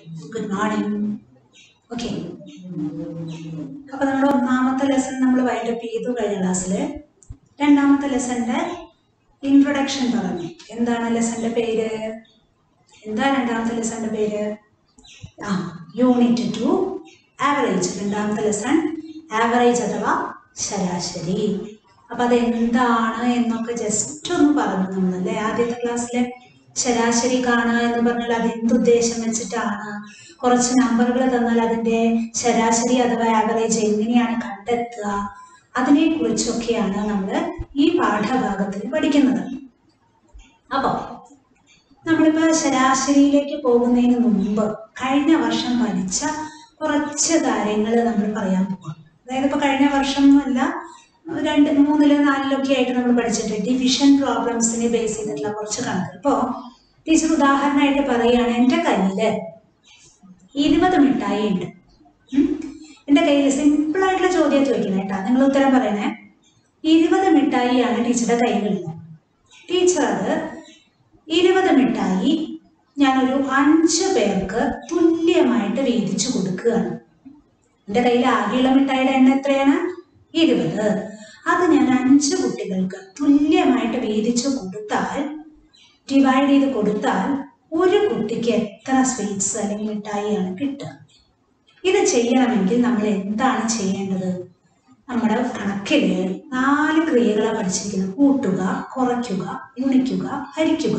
Good morning okay അപ്പോൾ നമ്മുടെ ഒന്നാമത്തെ ലെസൺ നമ്മൾ വൈൻഡപ്പ് ചെയ്തു കഴിഞ്ഞ ക്ലാസ്സിൽ രണ്ടാമത്തെ ലെസന്റെ ഇൻട്രൊഡക്ഷൻ പറഞ്ഞു എന്താണ് ലെസന്റെ പേര് എന്താ രണ്ടാമത്തെ ലെസന്റെ പേര് ആ യൂണിറ്റ് ടു ആവറേജ് രണ്ടാമത്തെ ലെസൺ ആവറേജ് അഥവാ ശരാശരി അപ്പൊ അത് എന്താണ് എന്നൊക്കെ ജസ്റ്റ് ഒന്ന് പറഞ്ഞു നമ്മളല്ലേ ആദ്യത്തെ ക്ലാസ്സിലെ ശരാശരി കാണുക എന്ന് പറഞ്ഞാൽ അത് എന്തുദ്ദേശം വെച്ചിട്ടാണ് കുറച്ച് നമ്പറുകൾ തന്നാൽ അതിന്റെ ശരാശരി അഥവാ ആവറേജ് എങ്ങനെയാണ് കണ്ടെത്തുക അതിനെ കുറിച്ചൊക്കെയാണ് നമ്മൾ ഈ പാഠഭാഗത്തിൽ പഠിക്കുന്നത് അപ്പോൾ നമ്മളിപ്പോ ശരാശരിയിലേക്ക് പോകുന്നതിന് മുമ്പ് കഴിഞ്ഞ വർഷം പഠിച്ച കുറച്ച് കാര്യങ്ങൾ നമ്മൾ പറയാൻ പോകും അതായത് ഇപ്പൊ കഴിഞ്ഞ വർഷം അല്ല രണ്ട് മൂന്നില് നാലിലൊക്കെ ആയിട്ട് നമ്മൾ പഠിച്ചിട്ട് ഡിവിഷൻ പ്രോബ്ലംസിനെ ബേസ് ചെയ്തിട്ടുള്ള കുറച്ച് കണക്ക് ഇപ്പോ ടീച്ചർ ഉദാഹരണമായിട്ട് പറയുകയാണ് എൻ്റെ കയ്യില് ഇരുപത് മിഠായി ഉണ്ട് ഉം. എൻ്റെ കയ്യിൽ സിമ്പിൾ ആയിട്ടുള്ള ചോദ്യം ചോദിക്കണേ കേട്ടാ നിങ്ങൾ ഉത്തരം പറയണേ ഇരുപത് മിഠായിയാണ് ടീച്ചറുടെ കയ്യിലുള്ളത് ടീച്ചർ അത് ഇരുപത് മിഠായി ഞാനൊരു അഞ്ച് പേർക്ക് തുല്യമായിട്ട് വീതിച്ചു കൊടുക്കുകയാണ് എൻ്റെ കയ്യിൽ ആകെയുള്ള മിഠായിയുടെ എണ്ണം എത്രയാണ് ഇരുപത് അത് ഞാൻ അഞ്ച് കുട്ടികൾക്ക് തുല്യമായിട്ട് വീതിച്ചു കൊടുത്താൽ ഡിവൈഡ് ചെയ്ത് കൊടുത്താൽ ഒരു കുട്ടിക്ക് എത്ര സ്വീറ്റ്സ് അല്ലെങ്കിൽ മിഠായിയാണ് കിട്ടുക ഇത് ചെയ്യണമെങ്കിൽ നമ്മൾ എന്താണ് ചെയ്യേണ്ടത് നമ്മുടെ കണക്കിൽ നാല് ക്രിയകളാണ് പഠിച്ചിരിക്കുന്നത് കൂട്ടുക കുറയ്ക്കുക ഗുണിക്കുക ഹരിക്കുക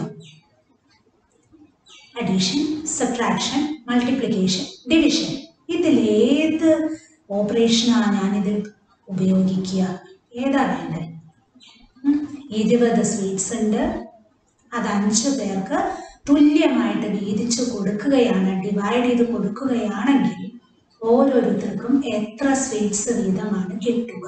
അഡീഷൻ സബ്ട്രാക്ഷൻ മൾട്ടിപ്ലിക്കേഷൻ ഡിവിഷൻ ഇതിലേത് ഓപ്പറേഷനാണ് ഞാനിത് ഉപയോഗിക്കുക ഏതാ വേണ്ടത് ഉം? ഇരുപത് സ്വീറ്റ്സ് ഉണ്ട് അത് അഞ്ച് പേർക്ക് തുല്യമായിട്ട് വീതിച്ചു കൊടുക്കുകയാണ് ഡിവൈഡ് ചെയ്ത് കൊടുക്കുകയാണെങ്കിൽ ഓരോരുത്തർക്കും എത്ര സ്വീറ്റ്സ് വീതമാണ് കിട്ടുക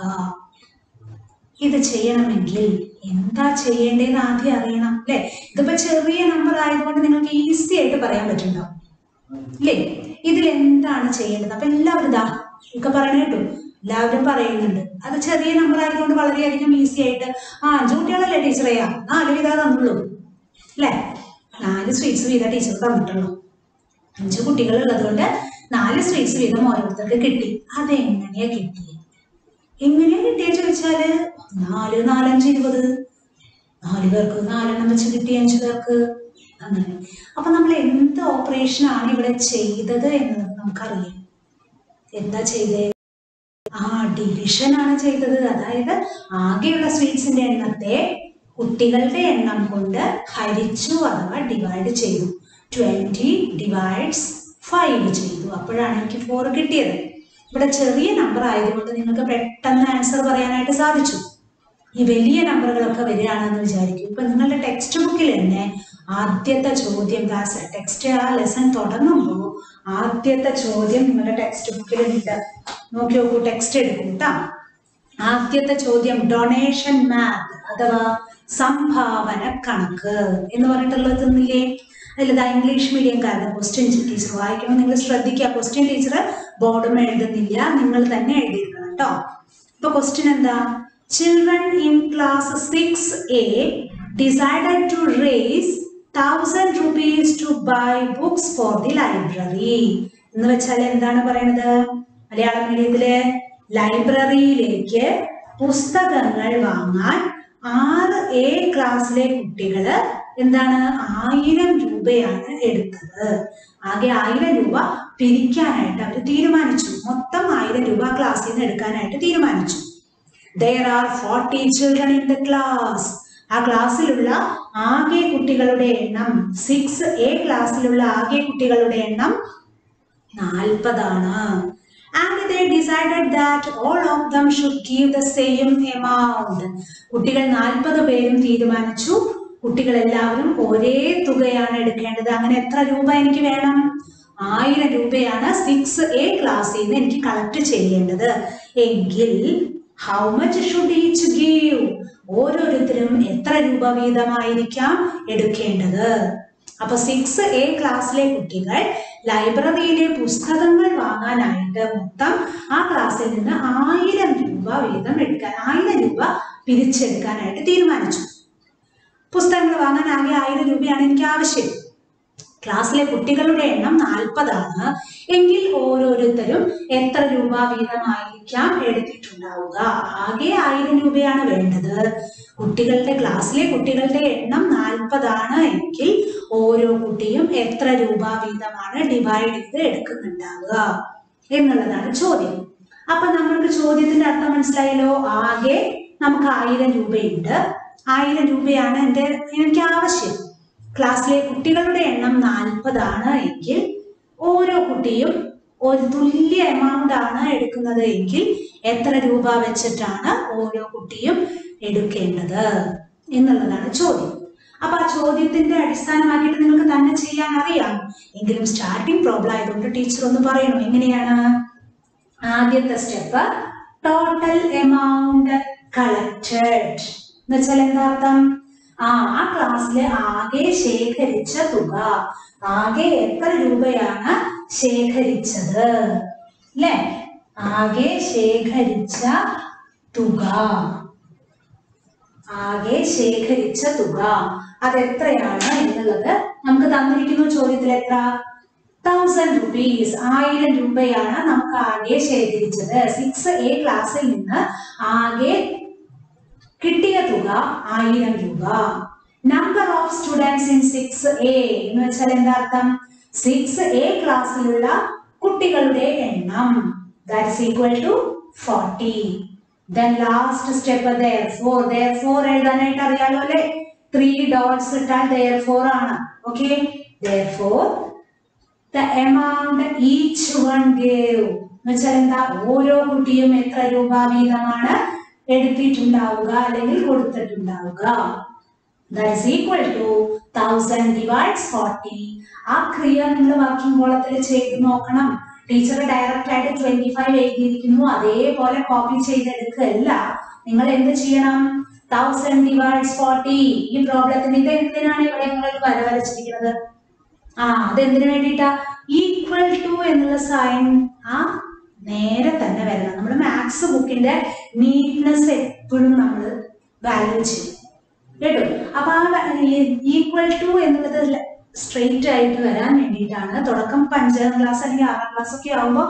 ഇത് ചെയ്യണമെങ്കിൽ എന്താ ചെയ്യേണ്ടതെന്ന് ആദ്യം അറിയണം അല്ലെ ഇതിപ്പോ ചെറിയ നമ്പർ ആയതുകൊണ്ട് നിങ്ങൾക്ക് ഈസി ആയിട്ട് പറയാൻ പറ്റുന്നുണ്ടാവും ഇല്ലേ ഇതിൽ എന്താണ് ചെയ്യേണ്ടത് അപ്പൊ എല്ലാവരും ഇതാ ഒക്കെ പറയണ കേട്ടു എല്ലാവരും പറയുന്നുണ്ട് അത് ചെറിയ നമ്പർ ആയതുകൊണ്ട് വളരെയധികം ഈസി ആയിട്ട് ആ അഞ്ചു കുട്ടികളല്ലേ ടീച്ചറെയാ നാല് വിധ തന്നുള്ളൂ അല്ലേ നാല് സ്വീറ്റ്സ് വീതം ടീച്ചർ തന്നിട്ടുള്ളൂ അഞ്ച് കുട്ടികൾ ഉള്ളതുകൊണ്ട് നാല് സ്വീറ്റ്സ് വീതം ഓരോരുത്തർക്ക് കിട്ടി അതെങ്ങനെയാ കിട്ടി എങ്ങനെയാ കിട്ടിയ ചോദിച്ചാല് നാല് നാലഞ്ച് ഇരുപത് നാല് പേർക്ക് നാലെണ്ണം വെച്ച് കിട്ടി അഞ്ച് പേർക്ക് അങ്ങനെ അപ്പൊ നമ്മൾ എന്ത് ഓപ്പറേഷൻ ആണ് ഇവിടെ ചെയ്തത് എന്നത് നമുക്കറിയാം എന്താ ചെയ്തേ ആ ഡിവിഷൻ ആണ് ചെയ്തത് അതായത് ആകെയുള്ള സ്വീറ്റ്സിന്റെ എണ്ണത്തെ കുട്ടികളുടെ എണ്ണം കൊണ്ട് ഹരിച്ചു അഥവാ ഡിവൈഡ് ചെയ്തു ട്വന്റി ഡിവൈഡ്സ് ഫൈവ് ചെയ്തു അപ്പോഴാണ് എനിക്ക് ഫോർ കിട്ടിയത് ഇവിടെ ചെറിയ നമ്പർ ആയതുകൊണ്ട് നിങ്ങൾക്ക് പെട്ടെന്ന് ആൻസർ പറയാനായിട്ട് സാധിച്ചു ഈ വലിയ നമ്പറുകളൊക്കെ വരികയാണെന്ന് വിചാരിക്കും ഇപ്പൊ നിങ്ങളുടെ ടെക്സ്റ്റ് ബുക്കിൽ തന്നെ ആദ്യത്തെ ചോദ്യം ക്ലാസ് ടെക്സ്റ്റ് ആ ലെസൺ തുടങ്ങുമ്പോൾ ആദ്യത്തെ ചോദ്യം നിങ്ങളുടെ ടെക്സ്റ്റ് ബുക്കിൽ ഉണ്ട് നോക്കി നോക്കൂ ടെക്സ്റ്റ് എടുക്കും കേട്ടോ ആദ്യത്തെ ചോദ്യം ഡൊണേഷൻ മാത്ത് അഥവാ സംഭാവന കണക്ക് എന്ന് പറഞ്ഞിട്ടുള്ളതൊന്നില്ലേ അതിലിതാ ഇംഗ്ലീഷ് മീഡിയംകാരുടെ ക്വസ്റ്റ്യൻ ടീച്ചർ വായിക്കുമ്പോൾ നിങ്ങൾ ശ്രദ്ധിക്കുക ക്വസ്റ്റ്യൻ ടീച്ചർ ബോർഡും എഴുതുന്നില്ല നിങ്ങൾ തന്നെ എഴുതിയിരിക്കണം കേട്ടോ ഇപ്പൊ ക്വസ്റ്റ്യൻ എന്താ children in class six A decided to raise thousand rupees to buy books for the library എന്ന് വെച്ചാൽ എന്താണ് പറയുന്നത് മലയാളം മീഡിയത്തിലെ ലൈബ്രറിയിലേക്ക് പുസ്തകങ്ങൾ വാങ്ങാൻ ആറ് എ ക്ലാസ്സിലെ കുട്ടികള് എന്താണ് ആയിരം രൂപയാണ് എടുത്തത് ആകെ ആയിരം രൂപ പിരിക്കാനായിട്ട് അവർ തീരുമാനിച്ചു മൊത്തം ആയിരം രൂപ ക്ലാസ്സിൽ നിന്ന് എടുക്കാനായിട്ട് തീരുമാനിച്ചു there are forty children in the class ആ ക്ലാസ്സിലുള്ള ആകെ കുട്ടികളുടെ എണ്ണം സിക്സ് എ ക്ലാസ്സിലുള്ള ആകെ കുട്ടികളുടെ എണ്ണം നാൽപ്പതാണ് and they decided that all of them should give the same amount കുട്ടികൾ നാൽപ്പത് പേരും തീരുമാനിച്ചു കുട്ടികൾ എല്ലാവരും ഒരേ തുകയാണ് എടുക്കേണ്ടത് അങ്ങനെ എത്ര രൂപ എനിക്ക് വേണം ആയിരം രൂപയാണ് സിക്സ് എ ക്ലാസ്സിൽ നിന്ന് എനിക്ക് കളക്ട് ചെയ്യേണ്ടത് എങ്കിൽ how much should each give ഓരോരുത്തരും എത്ര രൂപ വീതമായിരിക്കാം എടുക്കേണ്ടത് അപ്പൊ സിക്സ് എ ക്ലാസ്സിലെ കുട്ടികൾ ലൈബ്രറിയിലെ പുസ്തകങ്ങൾ വാങ്ങാനായിട്ട് മൊത്തം ആ ക്ലാസ്സിൽ നിന്ന് ആയിരം രൂപ വീതം എടുക്കാൻ ആയിരം രൂപ പിരിച്ചെടുക്കാനായിട്ട് തീരുമാനിച്ചു പുസ്തകങ്ങൾ വാങ്ങാൻ ആകെ ആയിരം രൂപയാണ് എനിക്ക് ആവശ്യം ക്ലാസ്സിലെ കുട്ടികളുടെ എണ്ണം നാൽപ്പതാണ് എങ്കിൽ ഓരോരുത്തരും എത്ര രൂപ വീതമായിരിക്കാം എടുത്തിട്ടുണ്ടാവുക ആകെ ആയിരം രൂപയാണ് വേണ്ടത് കുട്ടികളുടെ ക്ലാസ്സിലെ കുട്ടികളുടെ എണ്ണം നാൽപ്പതാണ് എങ്കിൽ ഓരോ കുട്ടിയും എത്ര രൂപ വീതമാണ് ഡിവൈഡ് ചെയ്ത് എടുക്കുന്നുണ്ടാവുക എന്നുള്ളതാണ് ചോദ്യം അപ്പൊ നമ്മൾക്ക് ചോദ്യത്തിന്റെ അർത്ഥം മനസ്സിലായല്ലോ ആകെ നമുക്ക് ആയിരം രൂപയുണ്ട് ആയിരം രൂപയാണ് എൻ്റെ എനിക്ക് ആവശ്യം ക്ലാസ്സിലെ കുട്ടികളുടെ എണ്ണം നാൽപ്പതാണ് എങ്കിൽ ഓരോ കുട്ടിയും ഒരു തുല്യ എമൗണ്ട് ആണ് എടുക്കുന്നത് എങ്കിൽ എത്ര രൂപ വെച്ചിട്ടാണ് ഓരോ കുട്ടിയും എടുക്കേണ്ടത് എന്നുള്ളതാണ് ചോദ്യം അപ്പൊ ആ ചോദ്യത്തിന്റെ അടിസ്ഥാനമാക്കിയിട്ട് നിങ്ങൾക്ക് തന്നെ ചെയ്യാൻ അറിയാം എങ്കിലും സ്റ്റാർട്ടിംഗ് പ്രോബ്ലം ആയതുകൊണ്ട് ടീച്ചർ ഒന്ന് പറയണം എങ്ങനെയാണ് ആദ്യത്തെ സ്റ്റെപ്പ് ടോട്ടൽ എമൗണ്ട് കളക്റ്റഡ് എന്ന് വെച്ചാൽ എന്താ അർത്ഥം ആ ആ ക്ലാസ്സിലെ ആകെ ശേഖരിച്ച തുക ആകെ എത്ര രൂപയാണ് ശേഖരിച്ചത് അല്ലേ ആകെ ശേഖരിച്ച തുക ആകെ ശേഖരിച്ച തുക അതെത്രയാണ് എന്നുള്ളത് നമുക്ക് തന്നിരിക്കുന്നു ചോദ്യത്തിൽ എത്ര തൗസൻഡ് റുപ്പീസ് ആയിരം രൂപയാണ് നമുക്ക് ആകെ ശേഖരിച്ചത് സിക്സ് എ ക്ലാസ്സിൽ നിന്ന് ആകെ കിട്ടിയ തുക ആയിരം രൂപ number of students in six A എന്ന് വെച്ചാൽ എന്താ അർത്ഥം സിക്സ് എ ക്ലാസ്സിലുള്ള കുട്ടികളുടെ എണ്ണം that's equal to forty then last step therefore therefore എഴുതാനായിട്ട് അറിയാലോ അല്ലെ ത്രീ ഡോട്ട്സ് ഇട്ടാൽ ദയർ ഫോർ ആണ് okay therefore the amount each one gave എന്നുവെച്ചാൽ എന്താ ഓരോ കുട്ടിയും എത്ര രൂപ വീതമാണ് എടുത്തിട്ടുണ്ടാവുക അല്ലെങ്കിൽ കൊടുത്തിട്ടുണ്ടാവുക that's equal to thousand divides forty ആ ക്രിയ നിങ്ങൾ വർക്കിംഗ് കോളത്തിൽ ചെയ്ത് നോക്കണം ടീച്ചർ ഡയറക്റ്റ് ആയിട്ട് ട്വന്റി ഫൈവ് എഴുതിയിരിക്കുന്നു അതേപോലെ കോപ്പി ചെയ്തെടുക്കുകയല്ല നിങ്ങൾ എന്ത് ചെയ്യണം തൗസൻഡ് ഡിവൈഡ്സ് ഫോർട്ടി ഈ പ്രോബ്ലത്തിന് ഇത് എന്തിനാണ് ഇവിടെ നിങ്ങൾ വര വരച്ചിരിക്കുന്നത് ആ അതെന്തിനു വേണ്ടിയിട്ടാ ഈക്വൽ ടു എന്നുള്ള സൈൻ ആ നേരെ തന്നെ വരണം നമ്മൾ മാത്സ് ബുക്കിന്റെ നീറ്റ്നെസ് എപ്പോഴും നമ്മൾ വാല്യൂ ചെയ്യും കേട്ടോ അപ്പൊ ആ ഈക്വൽ ടു എന്നുള്ളത് സ്ട്രെയിറ്റ് ആയിട്ട് വരാൻ വേണ്ടിയിട്ടാണ് തുടക്കം ഇപ്പൊ അഞ്ചാം ക്ലാസ് അല്ലെങ്കിൽ ആറാം ക്ലാസ് ഒക്കെ ആവുമ്പോൾ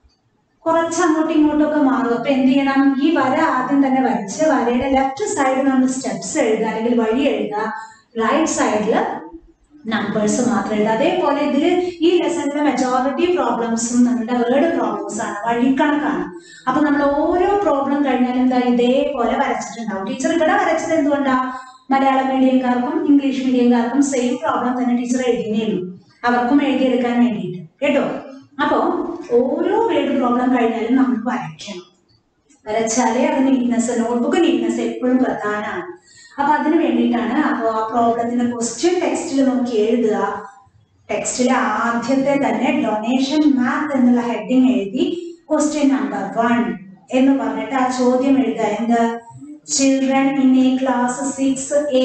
കുറച്ച് അങ്ങോട്ടും ഇങ്ങോട്ടും ഒക്കെ മാറും അപ്പൊ എന്ത് ചെയ്യണം ഈ വര ആദ്യം തന്നെ വരച്ച് വരയുടെ ലെഫ്റ്റ് സൈഡിൽ നമ്മൾ സ്റ്റെപ്സ് എഴുതുക അല്ലെങ്കിൽ വഴി എഴുതുക റൈറ്റ് സൈഡിൽ നമ്പേഴ്സ് മാത്രം എഴുതുക അതേപോലെ ഇതിൽ ഈ ലെസണിലെ മെജോറിറ്റി പ്രോബ്ലംസും നമ്മുടെ വേർഡ് പ്രോബ്ലംസ് ആണ് വഴിക്കണക്കാണ് അപ്പൊ നമ്മൾ ഓരോ പ്രോബ്ലം കഴിഞ്ഞാലും എന്താ ഇതേപോലെ വരച്ചിട്ടുണ്ടാവും ടീച്ചർ ഇവിടെ വരച്ചത് എന്തുകൊണ്ടാ മലയാളം മീഡിയംകാർക്കും ഇംഗ്ലീഷ് മീഡിയംകാർക്കും സെയിം പ്രോബ്ലം തന്നെ ടീച്ചർ എഴുതിയേ ഉള്ളൂ അവർക്കും എഴുതിയെടുക്കാൻ വേണ്ടിയിട്ട് കേട്ടോ അപ്പോ ഓരോ വേർഡ് പ്രോബ്ലം കഴിഞ്ഞാലും നമ്മൾ വരയ്ക്കണം വരച്ചാലേ അത് നീറ്റ്നെസ് നോട്ട്ബുക്ക് നീറ്റ്നെസ് എപ്പോഴും പ്രധാനമാണ് അപ്പൊ അതിന് വേണ്ടിയിട്ടാണ് അപ്പോൾ ആ പ്രോബ്ലത്തിന്റെ ക്വസ്റ്റ്യൻ ടെക്സ്റ്റിൽ നോക്കി എഴുതുക ടെക്സ്റ്റിലെ ആദ്യത്തെ തന്നെ ഡൊണേഷൻ മാത്ത് എന്നുള്ള ഹെഡിങ് എഴുതി ക്വസ്റ്റ്യൻ നമ്പർ വൺ എന്ന് പറഞ്ഞിട്ട് ആ ചോദ്യം എഴുതുക എന്ത് children in a class six A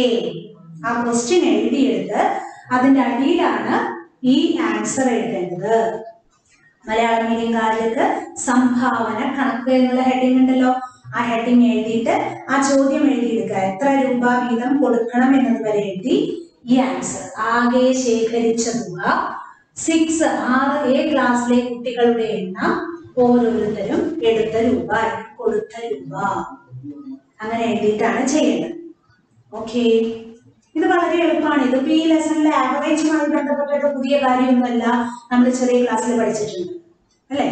ആ ക്വസ്റ്റ്യൻ എഴുതിയെടുത്ത് അതിന്റെ അടിയിലാണ് ഈ ആൻസർ എഴുതേണ്ടത് മലയാളം മീഡിയംകാരിലേക്ക് സംഭാവന കണക്ക് എന്നുള്ള ഹെഡിങ് ഉണ്ടല്ലോ ആ ഹെഡിങ് എഴുതിയിട്ട് ആ ചോദ്യം എഴുതിയെടുക്കുക എത്ര രൂപ വീതം കൊടുക്കണം എന്നത് വരെ എഴുതി ഈ ആൻസർ ആകെ ശേഖരിച്ച തുക സിക്സ് ആറ് എ ക്ലാസ്സിലെ കുട്ടികളുടെ എണ്ണം ഓരോരുത്തരും എടുത്ത രൂപ അല്ലെങ്കിൽ കൊടുത്ത രൂപ അങ്ങനെ എഴുതിയിട്ടാണ് ചെയ്യേണ്ടത് ഓക്കെ ഇത് വളരെ എളുപ്പമാണ് ഇത് ഈ ലെസണിലെ ആവറേജുമായി ബന്ധപ്പെട്ടിട്ട് പുതിയ കാര്യമൊന്നുമല്ല നമ്മൾ ചെറിയ ക്ലാസ്സിൽ പഠിച്ചിട്ടുണ്ട് അല്ലേ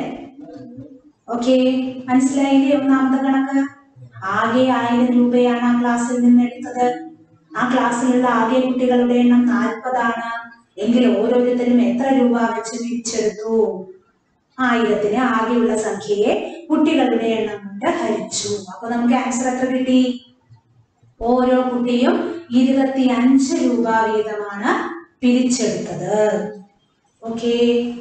ഓക്കെ മനസ്സിലായില്ലേ ഒന്നാമത്തെ കണക്ക് ആകെ ആയിരം രൂപയാണ് ആ ക്ലാസ്സിൽ നിന്ന് എടുത്തത് ആ ക്ലാസ്സിലുള്ള ആകെ കുട്ടികളുടെ എണ്ണം നാൽപ്പതാണ് എങ്കിൽ ഓരോരുത്തരും എത്ര രൂപ വെച്ച് തിരിച്ചെടുത്തു ആയിരത്തിന് ആകെയുള്ള സംഖ്യയെ കുട്ടികളുടെ എണ്ണം കൊണ്ട് ഹരിച്ചു അപ്പൊ നമുക്ക് ആൻസർ എത്ര കിട്ടി ഓരോ കുട്ടിയും ഇരുപത്തി അഞ്ച് രൂപ വീതമാണ് പിരിച്ചെടുത്തത് ഓക്കെ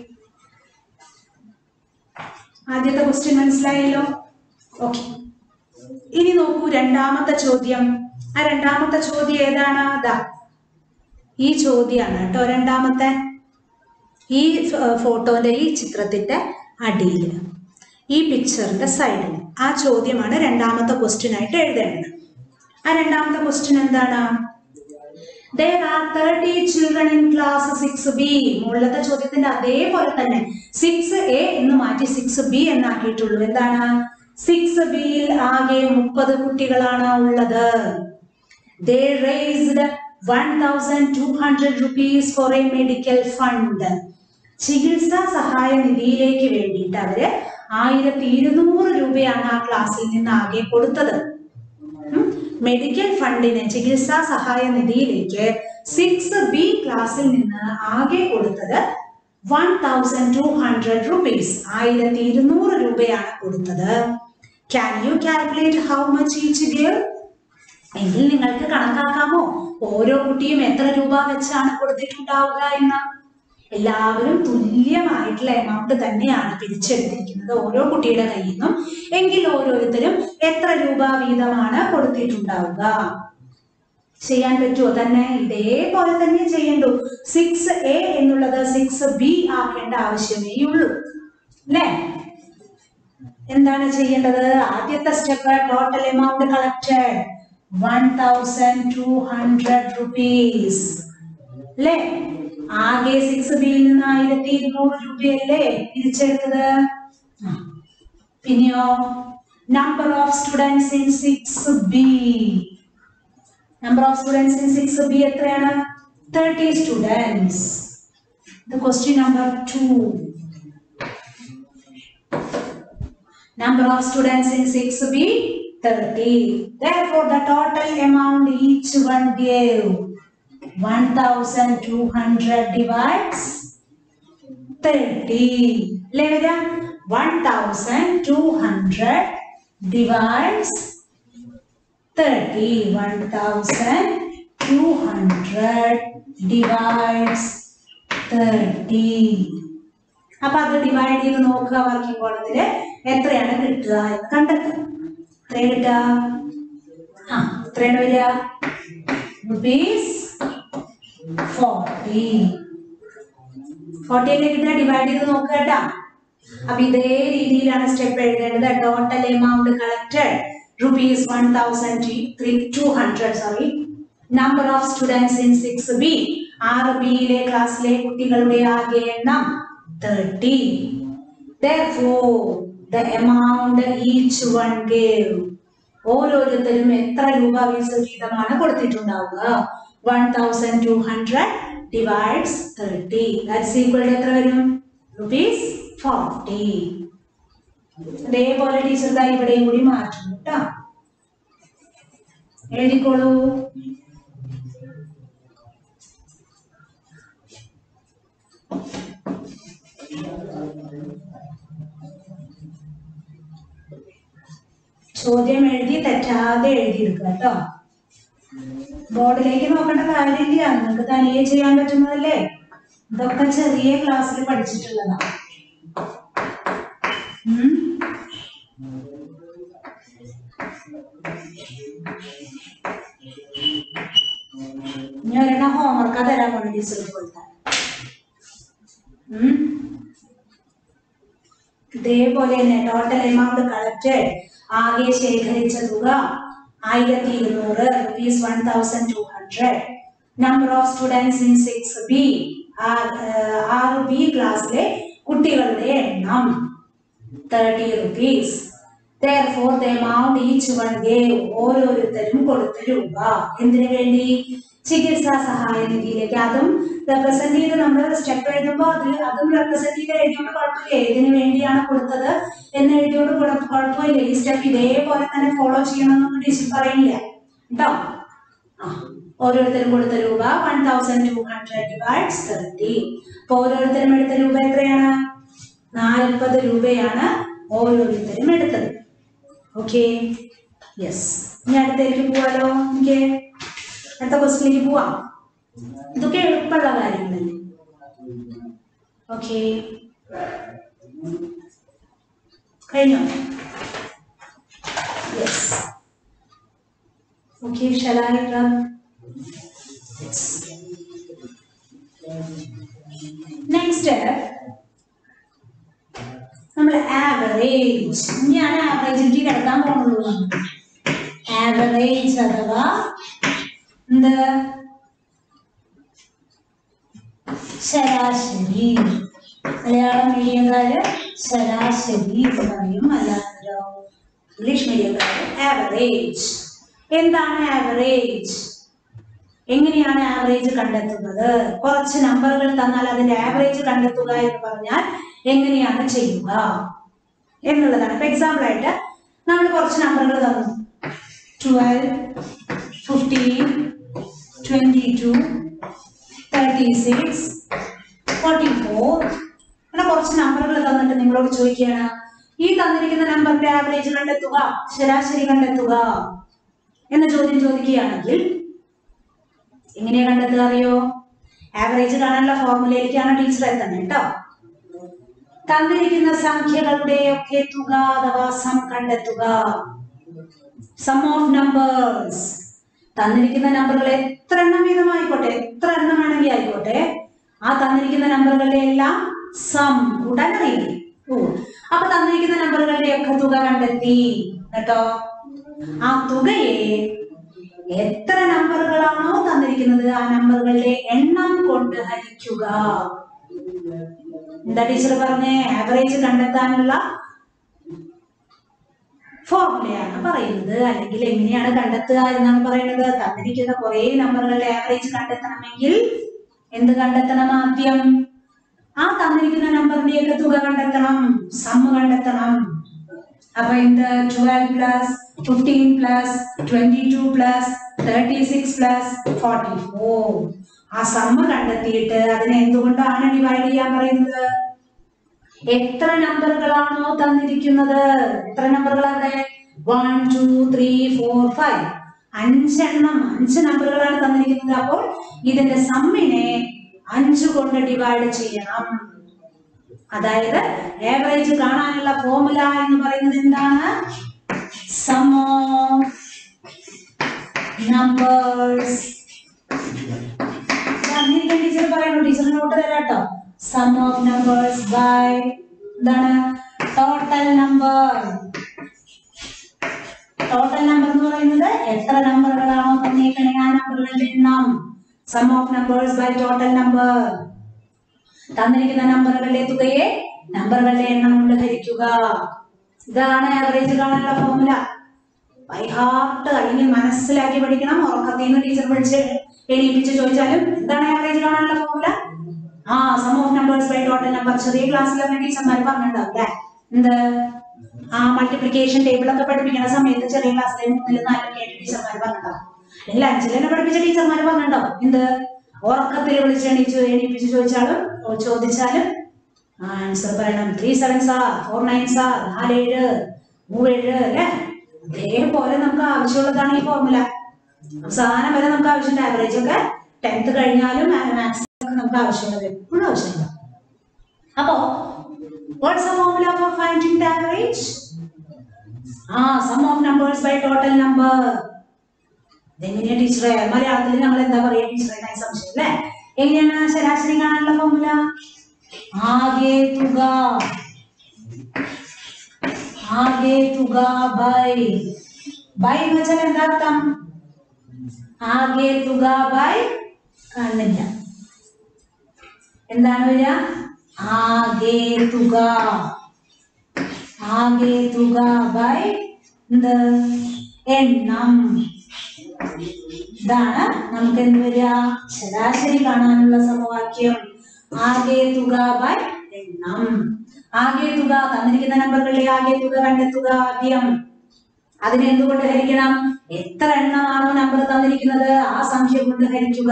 ആദ്യത്തെ ക്വസ്റ്റ്യൻ മനസ്സിലായല്ലോ ഓക്കെ ഇനി നോക്കൂ രണ്ടാമത്തെ ചോദ്യം ആ രണ്ടാമത്തെ ചോദ്യം ഏതാണ് അതാ ഈ ചോദ്യമാണ് കേട്ടോ രണ്ടാമത്തെ ഈ ഫ- ഫോട്ടോന്റെ ഈ ചിത്രത്തിന്റെ അടിയിൽ ഈ പിക്ചറിന്റെ സൈഡിൽ ആ ചോദ്യമാണ് രണ്ടാമത്തെ ക്വസ്റ്റ്യൻ ആയിട്ട് എഴുതേണ്ടത് ആ രണ്ടാമത്തെ ക്വസ്റ്റ്യൻ എന്താണ് there are 30 children in class 6b മുകളിലത്തെ ചോദ്യത്തിന്റെ അതേപോലെ തന്നെ സിക്സ് എ എന്ന് മാറ്റി സിക്സ് ബി എന്നാക്കിയിട്ടുള്ളൂ എന്താണ് സിക്സ് ബിയിൽ ആകെ മുപ്പത് കുട്ടികളാണ് ഉള്ളത് they raised 1200 rupees for a medical fund ചികിത്സാ സഹായ നിധിയിലേക്ക് വേണ്ടിയിട്ട് അവര് ആയിരത്തി ഇരുന്നൂറ് രൂപയാണ് ആ ക്ലാസ്സിൽ നിന്ന് ആകെ കൊടുത്തത് ഉം. മെഡിക്കൽ ഫണ്ടിന് ചികിത്സാ സഹായ നിധിയിലേക്ക് സിക്സ് ബി ക്ലാസ്സിൽ നിന്ന് ആകെ കൊടുത്തത് one thousand two hundred rupees ആയിരത്തി ഇരുന്നൂറ് രൂപയാണ് കൊടുത്തത് can you calculate how much each give എങ്കിൽ നിങ്ങൾക്ക് കണക്കാക്കാമോ ഓരോ കുട്ടിയും എത്ര രൂപ വെച്ചാണ് കൊടുത്തിട്ടുണ്ടാവുക എന്ന് എല്ലാവരും തുല്യമായിട്ടുള്ള എമൗണ്ട് തന്നെയാണ് പിരിച്ചെടുത്തിരിക്കുന്നത് ഓരോ കുട്ടിയുടെ കയ്യിൽ നിന്നും എങ്കിൽ ഓരോരുത്തരും എത്ര രൂപ വീതമാണ് കൊടുത്തിട്ടുണ്ടാവുക ചെയ്യാൻ പറ്റുമോ തന്നെ ഇതേപോലെ തന്നെ ചെയ്യണ്ടു സിക്സ് എ എന്നുള്ളത് സിക്സ് ബി ആക്കേണ്ട ആവശ്യമേ ഉള്ളൂ അല്ലേ എന്താണ് ചെയ്യേണ്ടത് ആദ്യത്തെ step total amount collected one thousand two hundred rupees അല്ലേ ആകെ സിക്സ് ബിയിൽ നിന്ന് ആയിരത്തി ഇരുന്നൂറ് രൂപയല്ലേ തിരിച്ചെടുത്തത് ആ. പിന്നെയോ number of students in six B number of students in six B എത്രയാണ് thirty students the question number two Number of students in 6B 30. Therefore, the total amount each one gave 1200 divides 30. അല്ലേ വരിക 1200 divides 30. 1200 divides 30. അപ്പൊ അത് divide ചെയ്ത് നോക്കുക working കോളത്തില് എത്രയാണ് കിട്ടുക എന്ന് കണ്ടെത്തുക എത്ര കിട്ടുക ആ എത്രയാണ് വരിക റുപ്പീസ് ഫോർട്ടി ഫോർട്ടിയിലെ കിട്ടുക ഡിവൈഡ് ചെയ്ത് നോക്കുക കേട്ടാ അപ്പൊ ഇതേ രീതിയിലാണ് സ്റ്റെപ്പ് എഴുതേണ്ടത് total amount collected rupees one thousand three two hundred sorry number of students in six B ആറ് ബിയിലെ ക്ലാസ്സിലെ കുട്ടികളുടെ ആകെ എണ്ണം thirty Therefore, the amount each one gave. ഓരോരുത്തരും എത്ര രൂപ വീസ വീതമാണ് കൊടുത്തിട്ടുണ്ടാവുക one thousand two hundred divides thirty that's equal എത്ര വരും റുപ്പീസ് ഫോർട്ടി അതേപോലെ ടീച്ചർ ദാ ഇവിടെയും കൂടി മാറ്റും കേട്ടോ എഴുതിക്കോളൂ ചോദ്യം എഴുതി തെറ്റാതെ എഴുതിയെടുക്കുക കേട്ടോ ബോർഡിലേക്ക് നോക്കേണ്ട കാര്യമില്ല നിങ്ങൾക്ക് തനിയെ ചെയ്യാൻ പറ്റുന്നതല്ലേ ഇതൊക്കെ ചെറിയ ക്ലാസ്സിൽ പഠിച്ചിട്ടുള്ളതാണ് ഉം. ഇനി ഒരെണ്ണം ഹോംവർക്കാ തരാൻ പോണ ടീച്ചർ പോലത്തെ ഉം ഇതേപോലെ തന്നെ ടോട്ടൽ എമൗണ്ട് കളക്റ്റഡ് ആകെ ശേഖരിച്ച തുക ആയിരത്തി ഇരുന്നൂറ് rupees one thousand two hundred number of students in six B ആറ് ബി ക്ലാസ്സിലെ കുട്ടികളുടെ എണ്ണം thirty rupees Therefore, the amount each one gave ഓരോരുത്തരും കൊടുത്ത രൂപ എന്തിനു വേണ്ടി ചികിത്സാ സഹായ നിധിയിലേക്ക് അതും റെപ്രസെന്റ് ചെയ്ത് നമ്മൾ സ്റ്റെപ്പ് എഴുതുമ്പോൾ അതിൽ അതും റെപ്രസെന്റ് ചെയ്ത് എഴുതിയോണ്ട് കുഴപ്പമില്ല ഏതിനു വേണ്ടിയാണ് കൊടുത്തത് എന്ന് എഴുതിയോണ്ട് കുഴ- കുഴപ്പമില്ല ഈ സ്റ്റെപ്പ് ഇതേപോലെ തന്നെ ഫോളോ ചെയ്യണമെന്നൊന്നും ടീച്ചർ പറയില്ല കേട്ടോ ആ ഓരോരുത്തരും കൊടുത്ത രൂപ one thousand two hundred divides thirty അപ്പൊ ഓരോരുത്തരും എടുത്ത രൂപ എത്രയാണ് നാൽപ്പത് രൂപയാണ് ഓരോരുത്തരും എടുത്തത് ഓക്കെ യെസ് ഇനി അടുത്തേക്ക് പോവാലോ എനിക്ക് അടുത്ത ക്വസ്റ്റിലേക്ക് പോവാം ഇതൊക്കെ എളുപ്പമുള്ള കാര്യങ്ങളല്ലേ ഓക്കെ കഴിഞ്ഞോ yes okay shall I run? Yes. Next നമ്മൾ ആവറേജ് ഞാൻ ആവറേജിലേക്ക് കിടക്കാൻ പോകുള്ളൂ ആവറേജ് അഥവാ എന്ത് ശരാശരി മലയാളം മീഡിയംകാര് ശരാശരി എന്ന് പറയും അല്ലാത്തോ ഇംഗ്ലീഷ് മീഡിയംകാര് ആവറേജ് എന്താണ് ആവറേജ് എങ്ങനെയാണ് ആവറേജ് കണ്ടെത്തുന്നത് കുറച്ച് നമ്പറുകൾ തന്നാൽ അതിന്റെ ആവറേജ് കണ്ടെത്തുക എന്ന് പറഞ്ഞാൽ എങ്ങനെയാണ് ചെയ്യുക എന്നുള്ളതാണ് ഇപ്പൊ എക്സാമ്പിൾ ആയിട്ട് നമ്മൾ കുറച്ച് നമ്പറുകൾ തന്നു twelve fifteen twenty two thirty six forty four അങ്ങനെ കുറച്ച് നമ്പറുകൾ തന്നിട്ട് നിങ്ങളോട് ചോദിക്കുകയാണ് ഈ തന്നിരിക്കുന്ന നമ്പറിന്റെ ആവറേജ് കണ്ടെത്തുക ശരാശരി കണ്ടെത്തുക എന്ന ചോദ്യം ചോദിക്കുകയാണെങ്കിൽ എങ്ങനെയാ കണ്ടെത്തുക അറിയോ ആവറേജ് കാണാനുള്ള ഫോർമുലയിലേക്കാണ് ടീച്ചർ എത്തുന്നത് കേട്ടോ തന്നിരിക്കുന്ന സംഖ്യകളുടെ ഒക്കെ തുക അഥവാ സം കണ്ടെത്തുക സം ഓഫ് നമ്പേഴ്സ് തന്നിരിക്കുന്ന നമ്പറുകൾ എത്ര എണ്ണം വീതമായിക്കോട്ടെ എത്ര എണ്ണം വേണമെങ്കിൽ ആയിക്കോട്ടെ ആ തന്നിരിക്കുന്ന നമ്പറുകളുടെ എല്ലാം സം കൂട്ടാൻ അറിയില്ലേ ഓ അപ്പൊ തന്നിരിക്കുന്ന നമ്പറുകളുടെ ഒക്കെ തുക കണ്ടെത്തി കേട്ടോ ആ തുകയെ എത്ര നമ്പറുകളാണോ തന്നിരിക്കുന്നത് ആ നമ്പറുകളുടെ എണ്ണം കൊണ്ട് ഹരിക്കുക എന്താ ടീച്ചർ പറഞ്ഞേ ആവറേജ് കണ്ടെത്താനുള്ള ഫോർമുലയാണ് പറയുന്നത് അല്ലെങ്കിൽ എങ്ങനെയാണ് കണ്ടെത്തുക എന്നാണ് പറയുന്നത് തന്നിരിക്കുന്ന കുറെ നമ്പറുകളുടെ ആവറേജ് കണ്ടെത്തണമെങ്കിൽ എന്ത് കണ്ടെത്തണം ആദ്യം ആ തന്നിരിക്കുന്ന നമ്പറിന്റെയൊക്കെ തുക കണ്ടെത്തണം സമ്മ് കണ്ടെത്തണം അപ്പൊ എന്ത് twelve plus fifteen plus twenty two plus thirty six plus forty four ആ സമ്മ് കണ്ടെത്തിയിട്ട് അതിനെ എന്തുകൊണ്ടാണ് ഡിവൈഡ് ചെയ്യാൻ പറയുന്നത് എത്ര നമ്പറുകളാണോ തന്നിരിക്കുന്നത് എത്ര നമ്പറുകൾ അവിടെ one two three four five അഞ്ചെണ്ണം അഞ്ച് നമ്പറുകളാണ് തന്നിരിക്കുന്നത് അപ്പോൾ ഇതിന്റെ സമ്മിനെ അഞ്ച് കൊണ്ട് ഡിവൈഡ് ചെയ്യണം അതായത് ആവറേജ് കാണാനുള്ള ഫോർമുല എന്ന് പറയുന്നത് എന്താണ് സം ഓഫ് നമ്പേഴ്സ് തന്നിരിക്കുന്ന ടീച്ചർ പറയുന്നു ടീച്ചർ നോട്ട് തരാട്ടോ സം ഓഫ് നമ്പേഴ്സ് ബൈ എന്താണ് ടോട്ടൽ നമ്പർ ടോട്ടൽ നമ്പർ എന്ന് പറയുന്നത് എത്ര നമ്പറുകളാണോ തന്നേക്കണേ ആ നമ്പറുകളുടെ എണ്ണം sum of numbers by total number തന്നിരിക്കുന്ന നമ്പറുകളുടെ തുകയെ നമ്പറുകളുടെ എണ്ണം കൊണ്ട് ഹരിക്കുക ഇതാണ് ആവറേജ് കാണാനുള്ള ഫോർമുല ബൈ ഹാർട്ട് അല്ലെങ്കിൽ മനസ്സിലാക്കി പഠിക്കണം ഉറക്കത്തിൽ നിന്ന് ടീച്ചർ പഠിച്ച് എണീപ്പിച്ച് ചോദിച്ചാലും എന്താണ് ആവറേജ് കാണാനുള്ള ഫോർമുല ആ sum of numbers by total number ചെറിയ ക്ലാസ്സിലൊക്കെ ടീച്ചർമാർ പറഞ്ഞിട്ടുണ്ടാവും അല്ലേ എന്ത് ആ മൾട്ടിപ്ലിക്കേഷൻ ടേബിൾ ഒക്കെ പഠിപ്പിക്കുന്ന സമയത്ത് ചെറിയ ക്ലാസ്സിലെ മൂന്നിലും നാലിലൊക്കെ ആയിട്ട് ടീച്ചർമാർ പറഞ്ഞിട്ടുണ്ടാവും അല്ലെങ്കിൽ അഞ്ചിൽ തന്നെ പഠിപ്പിച്ച ടീച്ചർമാർ പറഞ്ഞിട്ടുണ്ടാവും എന്ത് ഉറക്കത്തിൽ വിളിച്ച് എണീച്ച് എണീപ്പിച്ച് ചോദിച്ചാലും ഓ, ചോദിച്ചാലും ആൻസർ പറയണം three seven sir four nine sir നാലേഴ് മൂവേഴ് അല്ലേ അതേപോലെ നമുക്ക് ആവശ്യമുള്ളതാണ് ഈ ഫോർമുല അവസാനം വരെ നമുക്ക് ആവശ്യമുണ്ട് ആവറേജ് ഒക്കെ ടെൻത്ത് കഴിഞ്ഞാലും മാത്സ് ഒക്കെ നമുക്ക് ആവശ്യമുള്ളത് എപ്പോഴും ആവശ്യമുണ്ട് അപ്പോ what's a formula for finding the average ആ sum of numbers by total number ഇതെങ്ങനെയാ ടീച്ചറെ മലയാളത്തിൽ ഞങ്ങൾ എന്താ പറയാ ടീച്ചറെ എന്നായി സംശയം അല്ലേ എങ്ങനെയാണ് ശരാശരി കാണാനുള്ള ഫോർമുല ആകെ തുക ആകെ തുക ബൈ ബൈ എന്ന് വെച്ചാൽ എന്താ അർത്ഥം ആകെ തുക ബൈ കാണുന്നില്ല എന്താണ് വരിക ആകെ തുക ആകെ തുക ബൈ എന്ത് എണ്ണം ഇതാണ് നമുക്ക് എന്ത് വരിക ശരാശരി കാണാനുള്ള സമവാക്യം ആകെ തുക ബൈ എണ്ണം ആകെ തുക തന്നിരിക്കുന്ന നമ്പറുകളുടെ ആകെ തുക കണ്ടെത്തുക ആദ്യം അതിനെ എന്തുകൊണ്ട് ഹരിക്കണം എത്ര എണ്ണമാണോ നമ്പർ തന്നിരിക്കുന്നത് ആ സംഖ്യ കൊണ്ട് ഹരിക്കുക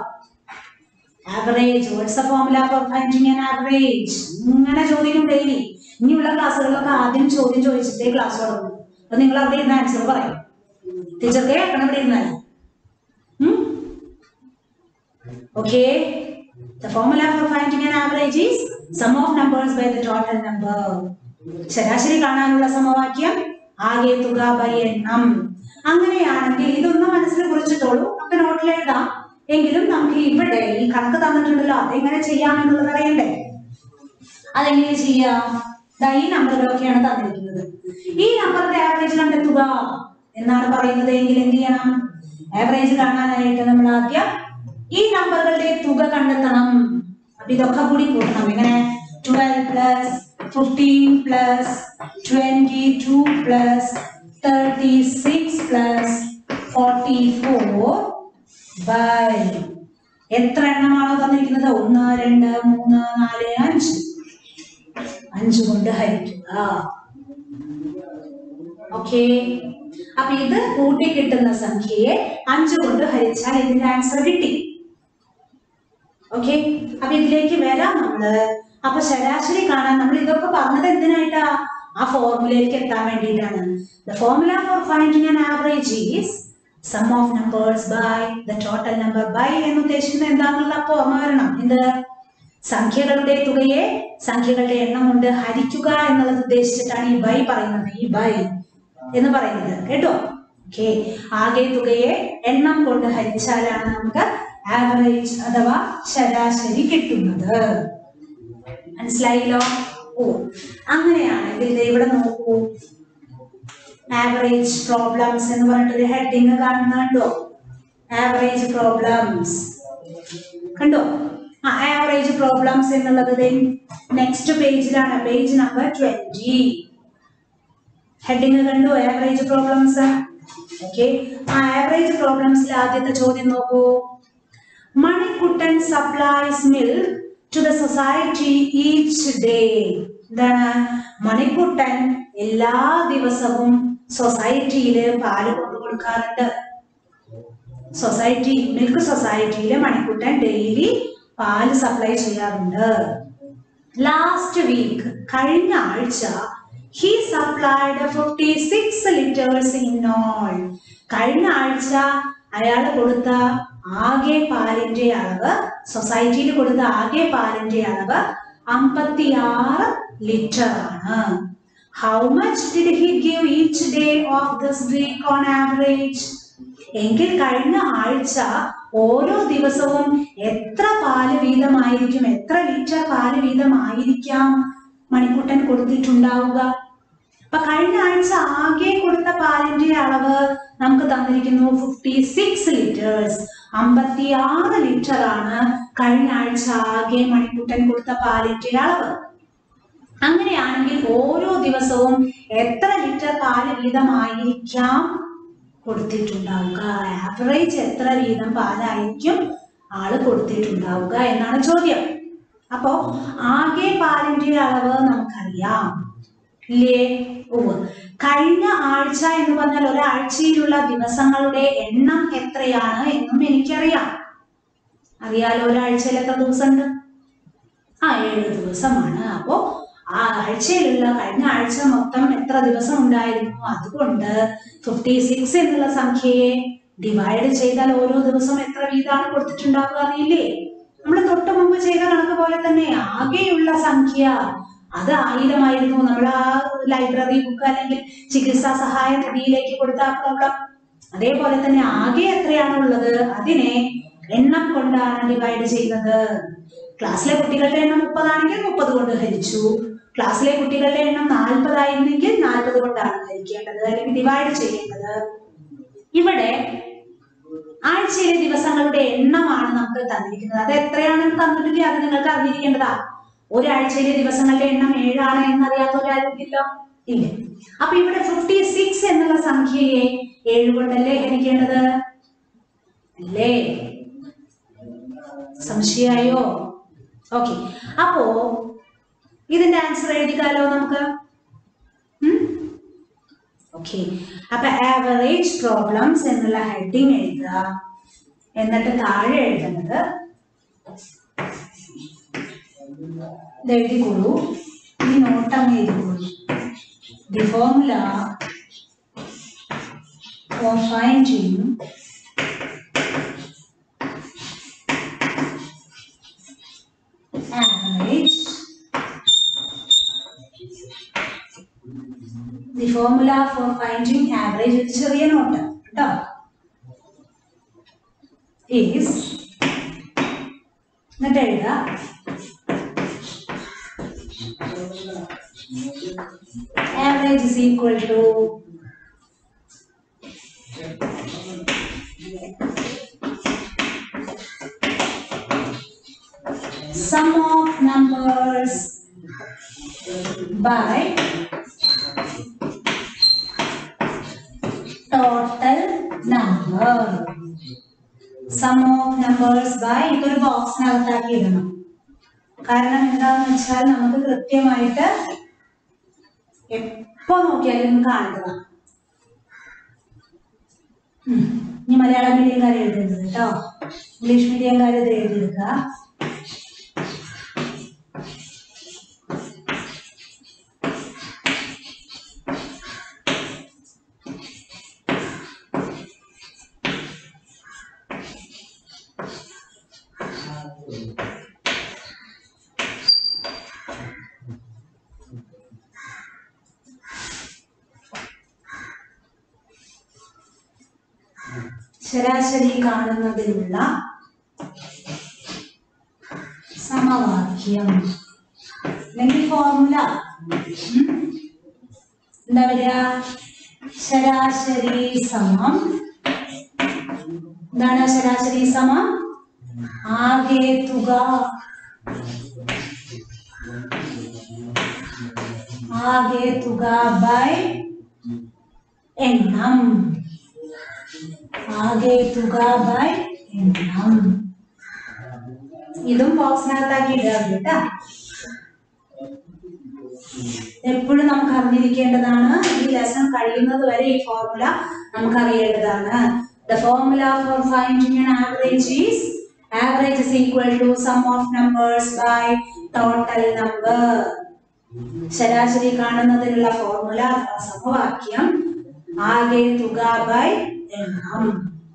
average what's a formula for finding an average ഇങ്ങനെ ചോദിക്കും ഡെയിലി ഇനിയുള്ള ക്ലാസ്സുകളിലൊക്കെ ആദ്യം ചോദ്യം ചോദിച്ചിട്ടേ ക്ലാസ് തുടങ്ങും അപ്പൊ നിങ്ങൾ അവിടെ ഇരുന്ന് ആൻസർ പറയും ടീച്ചർ കേൾക്കണം ഇവിടെ ഇരുന്നാൽ Okay. The formula for finding an average is sum of numbers by the total number. ശരാശരി കാണാനുള്ള സമവാക്യം ആകെ തുക ബൈ എണ്ണം അങ്ങനെയാണെങ്കിൽ ഇതൊന്ന് മനസ്സിൽ കുറിച്ചിട്ടോളൂ നമുക്ക് നോട്ടിൽ എഴുതാം എങ്കിലും നമുക്ക് ഇവിടെ ഈ കണക്ക് തന്നിട്ടുണ്ടല്ലോ അതെങ്ങനെ ചെയ്യാം എന്നുള്ളത് അറിയണ്ടേ അതെങ്ങനെ ചെയ്യാം ദാ ഈ നമ്പറുകളൊക്കെയാണ് തന്നിരിക്കുന്നത് ഈ നമ്പറിന്റെ ആവറേജ് കണ്ടെത്തുക എന്നാണ് പറയുന്നത് എങ്കിൽ എന്ത് ചെയ്യണം ആവറേജ് കാണാനായിട്ട് നമ്മൾ ആദ്യം ഈ നമ്പറുകളുടെ തുക കണ്ടെത്തണം അപ്പൊ ഇതൊക്കെ കൂടി കൂട്ടണം എങ്ങനെ twelve plus fifteen plus twenty two plus thirty six plus forty four by എത്ര എണ്ണമാണോ തന്നിരിക്കുന്നത് ഒന്ന് രണ്ട് മൂന്ന് നാല് അഞ്ച് അഞ്ച് കൊണ്ട് ഹരിക്കുക ഓക്കെ അപ്പൊ ഇത് കൂട്ടി കിട്ടുന്ന സംഖ്യയെ അഞ്ച് കൊണ്ട് ഹരിച്ചാൽ ഇതിന്റെ ആൻസർ കിട്ടി ഓക്കെ അപ്പൊ ഇതിലേക്ക് വരാം നമ്മള് അപ്പൊ ശരാശരി കാണാൻ നമ്മൾ ഇതൊക്കെ പറഞ്ഞത് എന്തിനായിട്ടാ ആ ഫോർമുലയിലേക്ക് എത്താൻ വേണ്ടിയിട്ടാണ് the formula for finding an average is sum of numbers by the total number by എന്ന് ഉദ്ദേശിക്കുന്നത് എന്താണെന്നുള്ള അപ്പൊ ഓർമ്മ വരണം എന്ത് സംഖ്യകളുടെ തുകയെ സംഖ്യകളുടെ എണ്ണം കൊണ്ട് ഹരിക്കുക എന്നുള്ളത് ഉദ്ദേശിച്ചിട്ടാണ് ഈ ബൈ പറയുന്നത് ഈ ബൈ എന്ന് പറയുന്നത് കേട്ടോ ഓക്കെ ആകെ തുകയെ എണ്ണം കൊണ്ട് ഹരിച്ചാലാണ് നമുക്ക് ആവറേജ് അഥവാ ശരാശരി കിട്ടുന്നത് മനസ്സിലായില്ലോ ഓ അങ്ങനെയാണെങ്കിൽ ദേ ഇവിടെ നോക്കൂ ആവറേജ് പ്രോബ്ലംസ് എന്ന് പറഞ്ഞിട്ടൊരു ഹെഡിങ് കാണുന്നുണ്ടോ ആവറേജ് പ്രോബ്ലംസ് കണ്ടോ ആ ആവറേജ് പ്രോബ്ലംസ് എന്നുള്ളത് നെക്സ്റ്റ് പേജിലാണ് പേജ് നമ്പർ ട്വന്റി ഹെഡിങ് കണ്ടു ആവറേജ് പ്രോബ്ലംസ് ഓക്കെ ആ ആവറേജ് പ്രോബ്ലംസിൽ ആദ്യത്തെ ചോദ്യം നോക്കൂ Manikuttan supplies milk to the society each day എന്താണ് മണിക്കുട്ടൻ എല്ലാ ദിവസവും സൊസൈറ്റിയിൽ പാല് കൊണ്ടു കൊടുക്കാറുണ്ട് സൊസൈറ്റി മിൽക്ക് സൊസൈറ്റിയിലെ മണിക്കുട്ടൻ ഡെയിലി പാല് സപ്ലൈ ചെയ്യാറുണ്ട് ലാസ്റ്റ് വീക്ക് കഴിഞ്ഞ ആഴ്ച he supplied fifty six litres in all കഴിഞ്ഞ ആഴ്ച അയാൾ കൊടുത്ത ആകെ പാലിന്റെ അളവ് സൊസൈറ്റിയിൽ കൊടുത്ത ആകെ പാലിന്റെ അളവ് അമ്പത്തിയാറ് ലിറ്റർ ആണ് how much did he give each day of this week on average എങ്കിൽ കഴിഞ്ഞ ആഴ്ച ഓരോ ദിവസവും എത്ര പാല് വീതമായിരിക്കും എത്ര ലിറ്റർ പാല് വീതമായിരിക്കാം മണിക്കുട്ടൻ കൊടുത്തിട്ടുണ്ടാവുക അപ്പൊ കഴിഞ്ഞ ആഴ്ച ആകെ കൊടുത്ത പാലിന്റെ അളവ് നമുക്ക് തന്നിരിക്കുന്നു ഫിഫ്റ്റി സിക്സ് ലിറ്റേഴ്സ് അമ്പത്തി ആറ് ലിറ്റർ ആണ് കഴിഞ്ഞ ആഴ്ച ആകെ മണിക്കുട്ടൻ കൊടുത്ത പാലിന്റെ അളവ് അങ്ങനെയാണെങ്കിൽ ഓരോ ദിവസവും എത്ര ലിറ്റർ പാല് വീതമായിരിക്കാം കൊടുത്തിട്ടുണ്ടാവുക ആവറേജ് എത്ര വീതം പാലായിരിക്കും ആള് കൊടുത്തിട്ടുണ്ടാവുക എന്നാണ് ചോദ്യം അപ്പോ ആകെ പാലിന്റെ അളവ് നമുക്കറിയാം ഇല്ലേ ഓ കഴിഞ്ഞ ആഴ്ച എന്ന് പറഞ്ഞാൽ ഒരാഴ്ചയിലുള്ള ദിവസങ്ങളുടെ എണ്ണം എത്രയാണ് എന്നും എനിക്കറിയാം അറിയാലോ ഒരാഴ്ചയിൽ എത്ര ദിവസമുണ്ട് ആ ഏഴ് ദിവസമാണ് അപ്പോ ആ ആഴ്ചയിലുള്ള കഴിഞ്ഞ ആഴ്ച മൊത്തം എത്ര ദിവസം ഉണ്ടായിരുന്നു അതുകൊണ്ട് ഫിഫ്റ്റി സിക്സ് എന്നുള്ള സംഖ്യയെ ഡിവൈഡ് ചെയ്താൽ ഓരോ ദിവസം എത്ര വീതമാണ് കൊടുത്തിട്ടുണ്ടാവുക അറിയില്ലേ നമ്മൾ തൊട്ട് മുമ്പ് ചെയ്ത കണക്ക് പോലെ തന്നെ ആകെയുള്ള സംഖ്യ അത് ആയിരമായിരുന്നു നമ്മൾ ആ ലൈബ്രറി ബുക്ക് അല്ലെങ്കിൽ ചികിത്സാ സഹായ നിധിയിലേക്ക് കൊടുത്ത ആ പ്രോബ്ലം അതേപോലെ തന്നെ ആകെ എത്രയാണ് ഉള്ളത് അതിനെ എണ്ണം കൊണ്ടാണ് ഡിവൈഡ് ചെയ്യുന്നത് ക്ലാസ്സിലെ കുട്ടികളുടെ എണ്ണം മുപ്പതാണെങ്കിൽ മുപ്പത് കൊണ്ട് ഹരിച്ചു ക്ലാസ്സിലെ കുട്ടികളുടെ എണ്ണം നാൽപ്പതായിരുന്നെങ്കിൽ നാൽപ്പത് കൊണ്ടാണ് ഹരിക്കേണ്ടത് അല്ലെങ്കിൽ ഡിവൈഡ് ചെയ്യേണ്ടത് ഇവിടെ ആഴ്ചയിലെ ദിവസങ്ങളുടെ എണ്ണമാണ് നമുക്ക് തന്നിരിക്കുന്നത് അത് എത്രയാണെന്ന് തന്നിട്ടില്ല അത് നിങ്ങൾക്ക് അറിഞ്ഞിരിക്കേണ്ടതാ ഒരാഴ്ചയിലെ ദിവസങ്ങളുടെ എണ്ണം ഏഴാണ് എന്നറിയാത്തവരായിരുന്നില്ല ഇല്ല അപ്പൊ ഇവിടെ ഫിഫ്റ്റി സിക്സ് എന്നുള്ള സംഖ്യയെ ഏഴ് കൊണ്ടല്ലേ ഹരിക്കേണ്ടത് അല്ലേ സംശയായോ ഓക്കെ അപ്പോ ഇതിന്റെ ആൻസർ എഴുതിക്കാലോ നമുക്ക് ഓക്കെ അപ്പൊ ആവറേജ് പ്രോബ്ലംസ് എന്നുള്ള ഹെഡിങ് എഴുതുക എന്നിട്ട് താഴെ എഴുതുന്നത് ഇത് എഴുതിക്കോളൂ ഈ നോട്ട് അങ്ങ് എഴുതിക്കോളൂ the formula for finding average the formula for finding average ഒരു ചെറിയ നോട്ട് കേട്ടോ is എന്നിട്ട് എഴുതുക average is equal to sum of numbers by total number sum of numbers by ഇതൊരു ബോക്സിനകത്താക്കി ഇടണം കാരണം എന്താന്ന് വെച്ചാൽ നമുക്ക് കൃത്യമായിട്ട് എപ്പോ നോക്കിയാലും കാണുക ഇനി മലയാളം മീഡിയംകാർ എഴുതരുത് കേട്ടോ ഇംഗ്ലീഷ് മീഡിയംകാർ ഇത് എഴുതിയെടുക്കുക ശരാശരി കാണുന്നതിനുള്ള സമവാക്യം അല്ലെങ്കിൽ ഫോർമുല എന്താ വരിക ശരാശരി സമം എന്താണ് ശരാശരി സമം ആകെ തുക ആകെ തുക ബൈ എണ്ണം ആകെ തുക ബൈ എണ്ണം ഇതും ബോക്സിനകത്താക്കി ഇടുക കേട്ടാ എപ്പോഴും നമുക്ക് അറിഞ്ഞിരിക്കേണ്ടതാണ് ഈ ലെസൺ കഴിയുന്നത് വരെ ഈ ഫോർമുല നമുക്ക് അറിയേണ്ടതാണ് the formula for finding an average is average is equal to sum of numbers by total number ശരാശരി കാണുന്നതിനുള്ള ഫോർമുല അഥവാ സമവാക്യം ആകെ തുക ബൈ എണ്ണം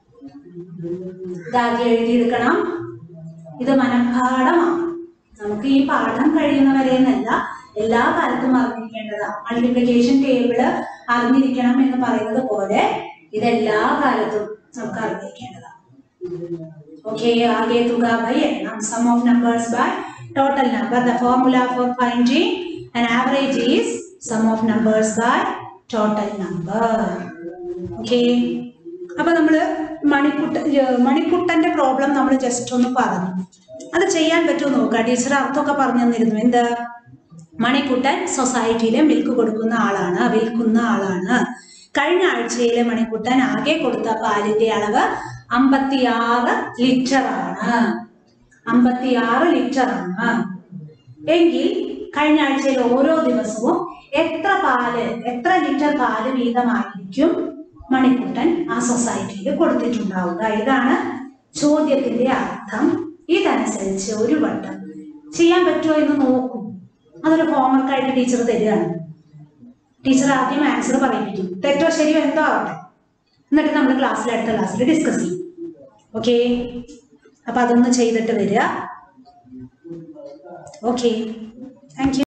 ഇതാകെ എഴുതിയെടുക്കണം ഇത് മനഃപാഠമാണ് നമുക്ക് ഈ പാഠം കഴിയുന്നവരെ എന്നല്ല എല്ലാ കാലത്തും അറിഞ്ഞിരിക്കേണ്ടതാണ് മൾട്ടിപ്ലിക്കേഷൻ ടേബിള് അറിഞ്ഞിരിക്കണം എന്ന് പറയുന്നത് പോലെ ഇതെല്ലാ കാലത്തും നമുക്ക് അറിഞ്ഞിരിക്കേണ്ടതാണ് ഓക്കെ ആകെ തുക ബൈ എണ്ണം sum of numbers by total number the formula for finding an average is sum of numbers by total number okay അപ്പൊ നമ്മള് മണിക്കുട്ട ഏർ മണിക്കുട്ടന്റെ പ്രോബ്ലം നമ്മൾ ജസ്റ്റ് ഒന്ന് പറഞ്ഞു അത് ചെയ്യാൻ പറ്റുമോ നോക്കുക ടീച്ചർ അർത്ഥമൊക്കെ പറഞ്ഞു തന്നിരുന്നു എന്ത് മണിക്കുട്ടൻ സൊസൈറ്റിയിലെ മിൽക്ക് കൊടുക്കുന്ന ആളാണ് വിൽക്കുന്ന ആളാണ് കഴിഞ്ഞ ആഴ്ചയിലെ മണിക്കുട്ടൻ ആകെ കൊടുത്ത പാലിന്റെ അളവ് അമ്പത്തിയാറ് ലിറ്റർ ആണ് അമ്പത്തിയാറ് ലിറ്റർ ആണ് എങ്കിൽ കഴിഞ്ഞ ആഴ്ചയിൽ ഓരോ ദിവസവും എത്ര പാല് എത്ര ലിറ്റർ പാല് വീതമായിരിക്കും മണിക്കുട്ടൻ ആ സൊസൈറ്റിയിൽ കൊടുത്തിട്ടുണ്ടാവുക ഇതാണ് ചോദ്യത്തിന്റെ അർത്ഥം ഇതനുസരിച്ച് ഒരു വട്ടം ചെയ്യാൻ പറ്റുമോ എന്ന് നോക്കും അതൊരു ഹോംവർക്ക് ആയിട്ട് ടീച്ചർ തരികയാണ് ടീച്ചർ ആദ്യം ആൻസർ പറയിപ്പിക്കും തെറ്റോ ശരിയോ എന്തോ ആവട്ടെ എന്നിട്ട് നമ്മൾ ക്ലാസ്സിൽ അടുത്ത ക്ലാസ്സിൽ ഡിസ്കസ് ചെയ്യും ഓക്കെ അപ്പൊ അതൊന്ന് ചെയ്തിട്ട് വരിക ഓക്കെ താങ്ക് യു